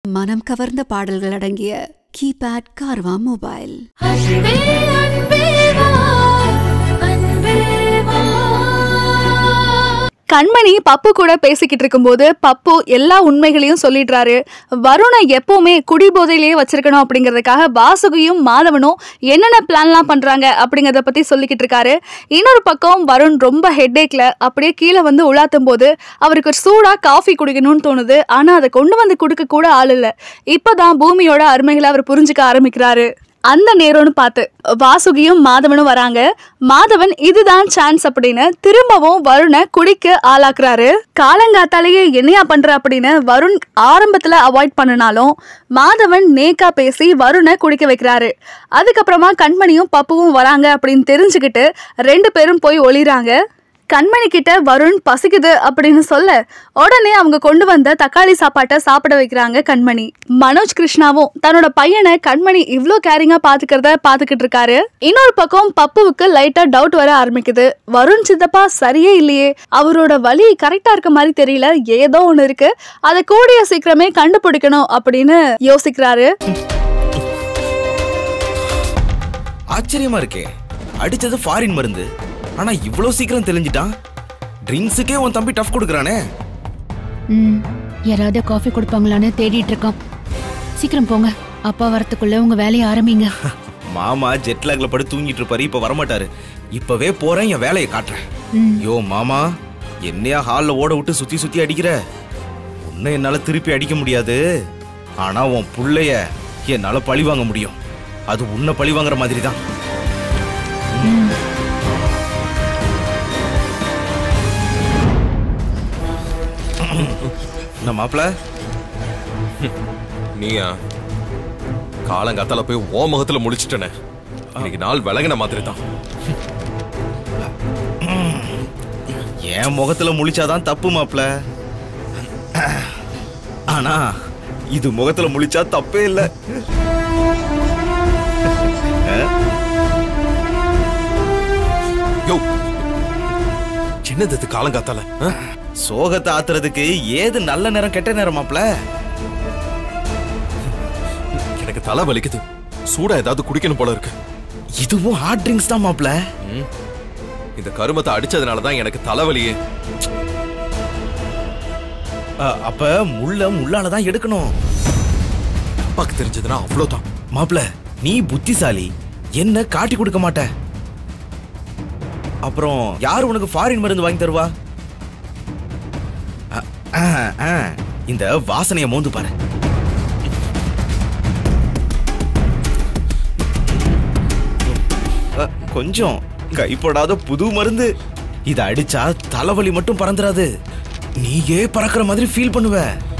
மனம் கவர்ந்த பாடல்கள் அடங்கிய கீபேட் கார்வா மொபைல் அன்பே அன்பே வா அன்பே வா கண்மணி பப்பு கூட பேசிக்கிட்டு இருக்கும்போது பப்பு எல்லா உண்மைகளையும் சொல்லிடுறாரு வருணை எப்பவுமே குடிபோதையிலேயே வச்சிருக்கணும் அப்படிங்கிறதுக்காக வாசுகியும் மாதவனும் என்னென்ன பிளான்லாம் பண்றாங்க அப்படிங்கறத பத்தி சொல்லிக்கிட்டு இருக்காரு இன்னொரு பக்கம் வருண் ரொம்ப ஹெட்டேக்ல அப்படியே கீழே வந்து உலாத்தும் போது அவருக்கு ஒரு சூடா காஃபி குடிக்கணும்னு தோணுது ஆனா அதை கொண்டு வந்து கொடுக்க கூட ஆள் இல்ல இப்பதான் பூமியோட அருமைகளை அவர் புரிஞ்சுக்க ஆரம்பிக்கிறாரு அந்த நேரம்னு பார்த்து வாசுகியும் மாதவனும் வராங்க மாதவன் இதுதான் சான்ஸ் அப்படின்னு திரும்பவும் வருணை குடிக்க ஆளாக்குறாரு காலங்காத்தாலேயே என்னையா பண்ற அப்படின்னு வருண் ஆரம்பத்துல அவாய்ட் பண்ணினாலும் மாதவன் நேக்கா பேசி வருணை குடிக்க வைக்கிறாரு அதுக்கப்புறமா கண்மணியும் பப்புவும் வராங்க அப்படின்னு தெரிஞ்சுக்கிட்டு ரெண்டு பேரும் போய் ஒளிறாங்க கண்மணி கிட்ட வருண் பசிக்குது அப்படின்னு சொல்ல உடனே அவங்க கொண்டு வந்த தக்காளி சாப்பாட்டை சாப்பிட வைக்கிறாங்க கண்மணி மனோஜ் கிருஷ்ணாவும் தன்னோட பையனை கண்மணி இவ்ளோ கேரிங்கா பாத்துக்கிறத பாத்துக்கிட்டு இருக்காரு இன்னொரு பக்கம் பப்புவுக்கு லைட்டா டவுட் வர ஆரம்பிக்குது வருண் சித்தப்பா சரியே இல்லையே அவரோட வலி கரெக்டா இருக்க மாதிரி தெரியல ஏதோ ஒண்ணு இருக்கு அதை கூடிய சீக்கிரமே கண்டுபிடிக்கணும் அப்படின்னு யோசிக்கிறாரு ஆச்சரியமா இருக்கே அடிச்சது ஃபாரின் மருந்து ஆனா இவ்வளவு சீக்கிரம் தெளிஞ்சிட்டான் ட்ரிங்க்ஸுக்கே உன் தம்பி டஃப் கொடுக்குறானே ம் யாராவது காஃபி கொடுப்பாங்களான்னு தேடிட்டு இருக்கோம் சீக்கிரம் போங்க அப்பா வரத்துக்குள்ள உங்க வேலையை ஆரம்பிங்க மாமா ஜெட்லாக்ல படு தூங்கிட்டு இருப்பாரு இப்ப வரமாட்டாரு இப்பவே போறேன் என் வேலையை காட்டுறேன் ம். யோ மாமா என்னையா ஹால்ல ஓட விட்டு சுத்தி சுத்தி அடிக்கிற உன்னை என்னால திருப்பி அடிக்க முடியாது ஆனா உன் புள்ளைய என்னால பழி வாங்க முடியும் அது உன்னை பழி வாங்குற மாதிரி தான் என்ன மாப்பிள்ள நீயா காலங்காத்தால போய் ஓ முகத்துல முடிச்சிட்டனே இன்னைக்கு நாள் விலகின மாதிரி தான் என் முகத்துல முழிச்சாதான் தப்பு மாப்ள ஆனா இது முகத்துல முழிச்சா தப்பே இல்ல யோ என்னது இது காலங்காத்தால ஆ? சோகத்தை ஆத்துறதுக்கு ஏது நல்ல நேரம் கெட்ட நேரம் மாப்ள எனக்கு தலை வலிக்குது சூடா ஏதாவது குடிக்கணும் போல இருக்கு இதுவும் ஹார்ட் ட்ரிங்க்ஸ் தான் மாப்ள இந்த கருமத்தை அடிச்சதுனால தான் எனக்கு தலைவலியே அ, அப்ப முள்ள முள்ளால தான் எடுக்கணும் அப்பாக்கு தெரிஞ்சதுன்னா அவ்வளவுதான் மாப்ள நீ புத்திசாலி என்ன காட்டி கொடுக்க மாட்ட அப்புறம் யார் உனக்கு ஃபாரின் மருந்து வாங்கி தருவா அ, ஆ, ஆ, இந்த வாசனைய மோந்து பாரு அ, கொஞ்சம் கைப்படாத புது மருந்து இத அடிச்சா தலைவலி மட்டும் பறந்துடாது நீயே பறக்கிற மாதிரி ஃபீல் பண்ணுவ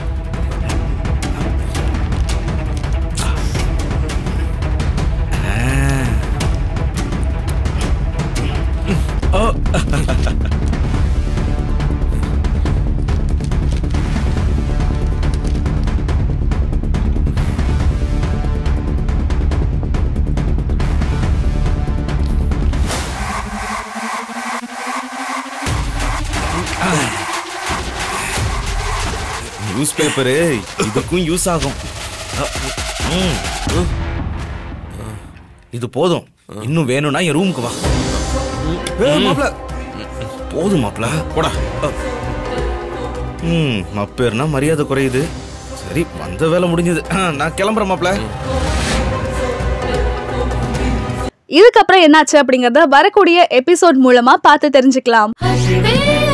நியூஸ் பேப்பரு இதுக்கும் யூஸ் ஆகும் அ, ம், ம். இது போதும் இன்னும் வேணும்னா என் ரூமுக்கு வா ஏய், மாப்ள. போதும் மாப்ள போடா ம் மப்பேர்னா மரியாதை குறையுது சரி வந்த வேலை முடிஞ்சது நான் கிளம்புறேன் மாப்ள இதுக்கப்புறம் என்னாச்சு அப்படிங்கறத வரக்கூடிய எபிசோட் மூலமா பார்த்து தெரிஞ்சுக்கலாம் அன்பே